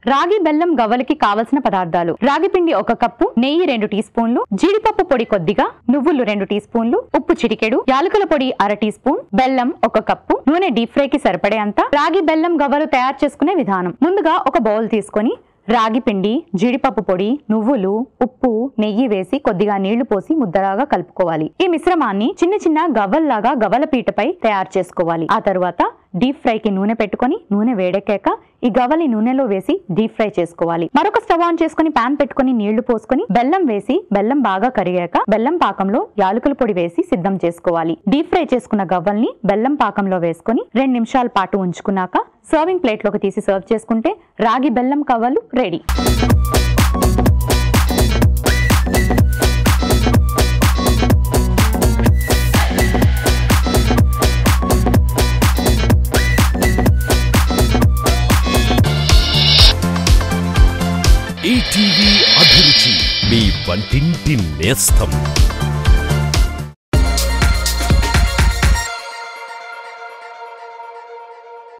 రాగి బెల్లం గవ్వలకి కావలసిన పదార్థాలు రాగి పిండి ఒక కప్పు నెయ్యి రెండు టీ స్పూన్లు జీడిపప్పు పొడి కొద్దిగా నువ్వులు రెండు టీ స్పూన్లు ఉప్పు చిటికెడు యాలకుల పొడి అర టీ స్పూన్ బెల్లం ఒక కప్పు నూనె డీప్ ఫ్రై కి సరిపడే అంత రాగి బెల్లం గవ్వలు తయారు చేసుకునే విధానం ముందుగా ఒక బౌల్ తీసుకొని రాగి పిండి జీడిపప్పు పొడి నువ్వులు ఉప్పు నెయ్యి వేసి కొద్దిగా నీళ్లు పోసి ముద్దలాగా కలుపుకోవాలి ఈ మిశ్రమాన్ని చిన్న చిన్న గవ్వల్లాగా గవ్వల పీటపై తయారు చేసుకోవాలి ఆ తరువాత డీప్ ఫ్రై కి నూనె పెట్టుకొని నూనె వేడెక్కాక ఈ గవ్వలి నూనెలో వేసి డీప్ ఫ్రై చేసుకోవాలి మరొక స్టవ్ ఆన్ చేసుకుని పాన్ పెట్టుకుని నీళ్లు పోసుకొని బెల్లం వేసి బెల్లం బాగా కరిగాక బెల్లం పాకంలో యాలకుల పొడి వేసి సిద్ధం చేసుకోవాలి డీప్ ఫ్రై చేసుకున్న గవ్వల్ని బెల్లం పాకంలో వేసుకొని రెండు నిమిషాల పాటు ఉంచుకున్నాక సర్వింగ్ ప్లేట్ లోకి తీసి సర్వ్ చేసుకుంటే రాగి బెల్లం కవ్వలు రెడీ ఈటీవీ అభిరుచి మీ వంటింటి నేస్తం